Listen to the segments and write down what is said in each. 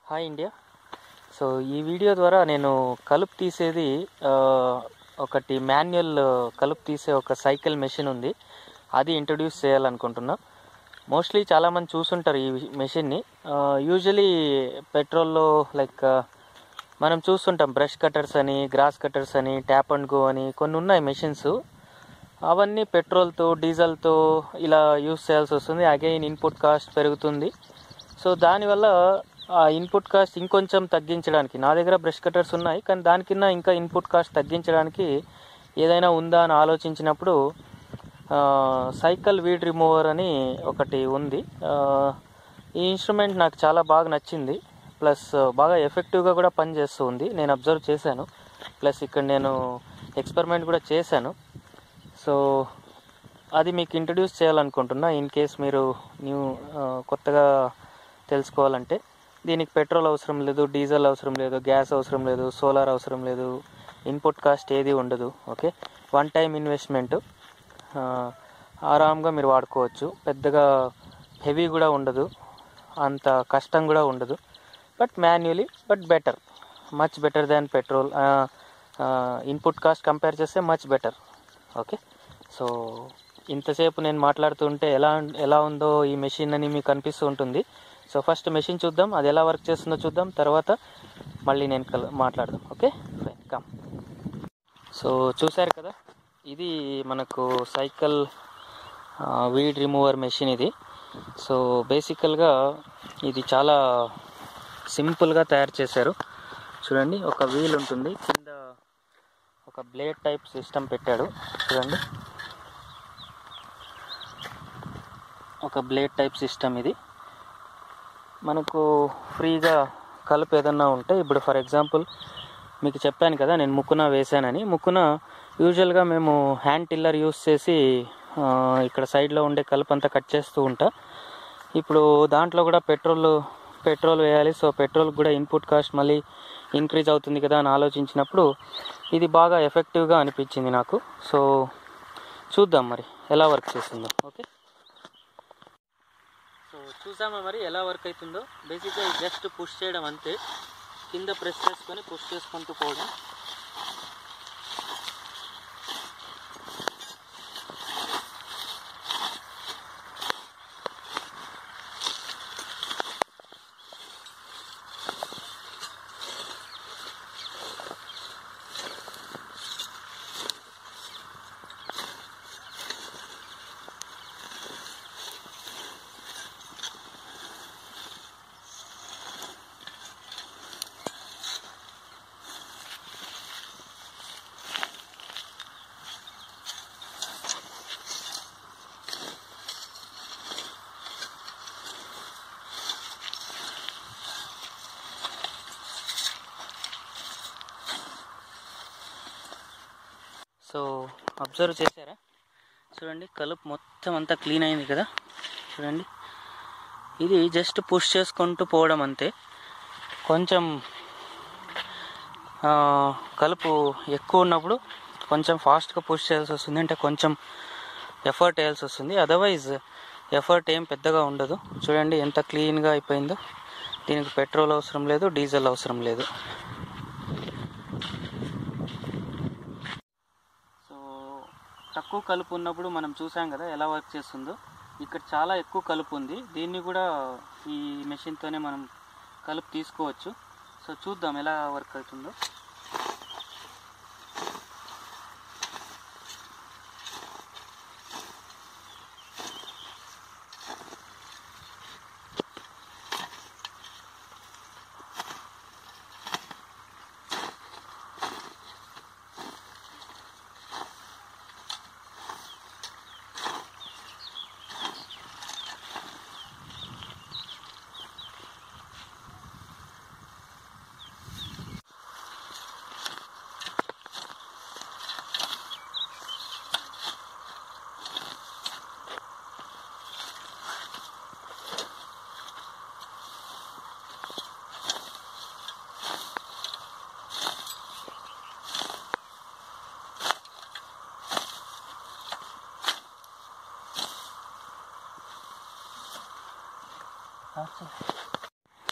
hi India so ఈ video ద్వారా నేను కలుపు తీసేది ఆ, ఒకటి మాన్యువల్ కలుపు తీసే ఒక సైకిల్ మెషిన్ ఉంది అది ఇంట్రడ్యూస్ చేయాలనుకుంటున్నా మోస్ట్లీ చాలామంది చూసుంటారు ఈ మెషిన్ని యూజువలీ పెట్రోల్లో లైక్ మనం చూస్తుంటాం బ్రష్ కట్టర్స్ అని గ్రాస్ కట్టర్స్ అని ట్యాప్ అండ్ గో అని కొన్ని ఉన్నాయి మెషిన్స్ అవన్నీ పెట్రోల్తో డీజిల్తో ఇలా యూస్ చేయాల్సి వస్తుంది అగైన్ ఇన్పుట్ కాస్ట్ పెరుగుతుంది సో దానివల్ల ఆ ఇన్పుట్ కాస్ట్ ఇంకొంచెం తగ్గించడానికి నా దగ్గర బ్రష్ కట్టర్స్ ఉన్నాయి కానీ దానికన్నా ఇంకా ఇన్పుట్ కాస్ట్ తగ్గించడానికి ఏదైనా ఉందా అని ఆలోచించినప్పుడు ఆ, సైకిల్ వీడ్ రిమూవర్ అని ఒకటి ఉంది ఆ, ఈ ఇన్స్ట్రుమెంట్ నాకు చాలా బాగా నచ్చింది ప్లస్ బాగా ఎఫెక్టివ్గా కూడా పనిచేస్తూ ఉంది నేను అబ్జర్వ్ చేశాను ప్లస్ ఇక్కడ నేను ఎక్స్పెరిమెంట్ కూడా చేశాను సో అది మీకు ఇంట్రడ్యూస్ చేయాలనుకుంటున్నా ఇన్ కేస్ మీరు న్యూ ఆ, కొత్తగా తెలుసుకోవాలంటే దీనికి పెట్రోల్ అవసరం లేదు డీజిల్ అవసరం లేదు గ్యాస్ అవసరం లేదు సోలార్ అవసరం లేదు ఇన్పుట్ కాస్ట్ ఏది ఉండదు ఓకే వన్ టైం ఇన్వెస్ట్మెంట్ ఆరామ్గా మీరు వాడుకోవచ్చు పెద్దగా హెవీ కూడా ఉండదు అంత కష్టం కూడా ఉండదు but manually but better much better than petrol input cost compare చేస్తే మచ్ బెటర్ ఓకే సో ఇంతసేపు నేను మాట్లాడుతుంటే ఎలా ఎలా ఉందో ఈ మెషిన్ అని మీకు అనిపిస్తూ ఉంటుంది సో ఫస్ట్ మెషిన్ చూద్దాం అది ఎలా వర్క్ చేస్తుందో చూద్దాం తర్వాత మళ్ళీ నేను కల మాట్లాడదాం ఓకే ఫైన్ కమ్ సో చూశారు కదా ఇది మనకు సైకిల్ వీడ్ రిమూవర్ మెషిన్ ఇది సో బేసికల్గా ఇది చాలా సింపుల్గా తయారు చేశారు చూడండి ఒక వీల్ ఉంటుంది కింద ఒక బ్లేడ్ టైప్ సిస్టమ్ పెట్టాడు చూడండి ఒక బ్లేడ్ టైప్ సిస్టమ్ ఇది మనకు ఫ్రీగా కలుపు ఏదన్నా ఉంటే ఇప్పుడు ఫర్ ఎగ్జాంపుల్ మీకు చెప్పాను కదా నేను ముక్కున వేసానని ముక్కున యూజువల్గా మేము హ్యాండ్ టిల్లర్ యూస్ చేసి ఆ, ఇక్కడ సైడ్లో ఉండే కలుపు అంతా కట్ చేస్తూ ఉంటా ఇప్పుడు దాంట్లో కూడా పెట్రోల్ పెట్రోల్ వేయాలి సో పెట్రోల్ కూడా ఇన్పుట్ కాస్ట్ మళ్ళీ ఇంక్రీజ్ అవుతుంది కదా అని ఆలోచించినప్పుడు ఇది బాగా ఎఫెక్టివ్గా అనిపించింది నాకు సో చూద్దాం మరి ఎలా వర్క్ చేస్తుందో ఓకే సో చూసామా మరి ఎలా వర్క్ అవుతుందో బేసిక్గా జస్ట్ పుష్ చేయడం అంతే కింద ప్రెస్ చేసుకొని పుష్ చేసుకుంటూ పోవడం సో అబ్జర్వ్ చేశారా చూడండి కలుపు మొత్తం అంతా క్లీన్ అయింది కదా చూడండి ఇది జస్ట్ పుష్ చేసుకుంటూ పోవడం అంతే కొంచెం ఆ, కలుపు ఎక్కువ ఉన్నప్పుడు కొంచెం ఫాస్ట్గా పుష్ చేయాల్సి వస్తుంది అంటే కొంచెం ఎఫర్ట్ వేయాల్సి వస్తుంది అదర్వైజ్ ఎఫర్ట్ ఏం పెద్దగా ఉండదు చూడండి ఎంత క్లీన్గా అయిపోయిందో దీనికి పెట్రోల్ అవసరం లేదు డీజిల్ అవసరం లేదు సో తక్కువ కలుపు ఉన్నప్పుడు మనం చూసాం కదా ఎలా వర్క్ చేస్తుందో ఇక్కడ చాలా ఎక్కువ కలుపు ఉంది దీన్ని కూడా ఈ మెషిన్తోనే మనం కలుపు తీసుకోవచ్చు సో చూద్దాం ఎలా వర్క్ అవుతుందో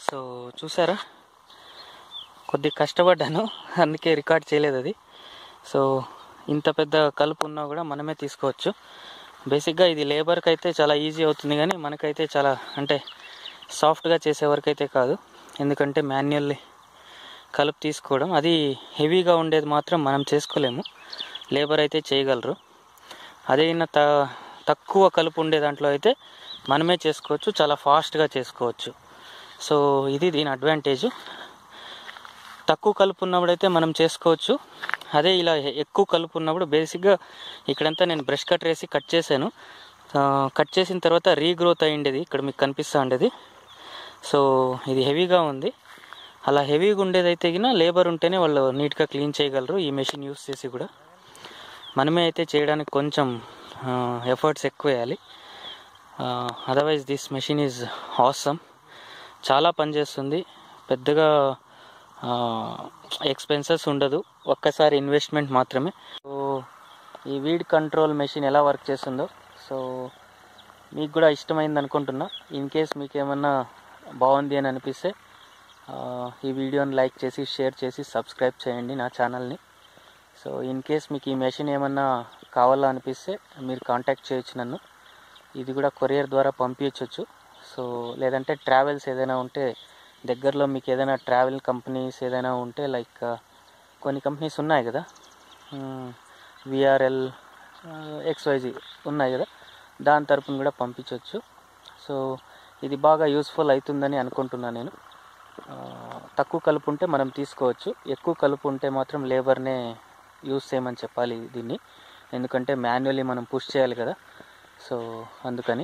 సో చూసారా కొద్దిగా కష్టపడ్డాను అందుకే రికార్డ్ చేయలేదు అది సో ఇంత పెద్ద కలుపు ఉన్నా కూడా మనమే తీసుకోవచ్చు బేసిక్గా ఇది లేబర్కి అయితే చాలా ఈజీ అవుతుంది కానీ మనకైతే చాలా అంటే సాఫ్ట్గా చేసే వరకు అయితే కాదు ఎందుకంటే మాన్యువల్లీ కలుపు తీసుకోవడం అది హెవీగా ఉండేది మాత్రం మనం చేసుకోలేము లేబర్ అయితే చేయగలరు అదే ఇన్న త తక్కువ కలుపు ఉండే దాంట్లో అయితే మనమే చేసుకోవచ్చు చాలా ఫాస్ట్గా చేసుకోవచ్చు సో ఇది దీని అడ్వాంటేజ్ తక్కువ కలుపు ఉన్నప్పుడైతే మనం చేసుకోవచ్చు అదే ఇలా ఎక్కువ కలుపు ఉన్నప్పుడు బేసిక్గా ఇక్కడంతా నేను బ్రష్ కట్ వేసి కట్ చేశాను ఆ, కట్ చేసిన తర్వాత రీగ్రోత్ అయ్యిండేది ఇక్కడ మీకు కనిపిస్తూ ఉండేది సో ఇది హెవీగా ఉంది అలా హెవీగా ఉండేదైతే గిన లేబర్ ఉంటేనే వాళ్ళు నీట్గా క్లీన్ చేయగలరు ఈ మెషిన్ యూస్ చేసి కూడా మనమే అయితే చేయడానికి కొంచెం ఎఫర్ట్స్ ఎక్కువ వేయాలి otherwise this machine is awesome చాలా పనిచేస్తుంది పెద్దగా ఎక్స్పెన్సెస్ ఉండదు ఒక్కసారి ఇన్వెస్ట్మెంట్ మాత్రమే సో ఈ వీడ్ కంట్రోల్ మెషిన్ ఎలా వర్క్ చేస్తుందో సో మీకు కూడా ఇష్టమైంది అనుకుంటున్నా ఇన్ కేస్ మీకు ఏమన్నా బాగుంది అని అనిపిస్తే ఆ, ఈ వీడియోని లైక్ చేసి షేర్ చేసి సబ్స్క్రైబ్ చేయండి నా ఛానల్ని సో ఇన్ కేస్ మీకు ఈ మెషిన్ ఏమన్నా కావాలా అనిపిస్తే మీరు కాంటాక్ట్ చేయొచ్చు నన్ను ఇది కూడా కొరియర్ ద్వారా పంపించవచ్చు సో లేదంటే ట్రావెల్స్ ఏదైనా ఉంటే దగ్గరలో మీకు ఏదైనా ట్రావెల్ కంపెనీస్ ఏదైనా ఉంటే లైక్ కొన్ని కంపెనీస్ ఉన్నాయి కదా విఆర్ఎల్ ఎక్స్వైజీ ఉన్నాయి కదా దాని తరపున కూడా పంపించవచ్చు సో ఇది బాగా యూస్ఫుల్ అవుతుందని అనుకుంటున్నాను నేను ఆ, తక్కువ కలుపు ఉంటే మనం తీసుకోవచ్చు ఎక్కువ కలుపు ఉంటే మాత్రం లేబర్నే యూస్ చేయమని చెప్పాలి దీన్ని ఎందుకంటే మాన్యువల్లీ మనం పుష్ చేయాలి కదా సో అందుకని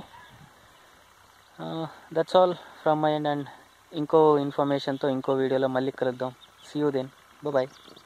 that's all from my end and ఇంకో ఇన్ఫర్మేషన్తో ఇంకో వీడియోలో మళ్ళీ కలుద్దాం సీ యూ దెన్ బాయ్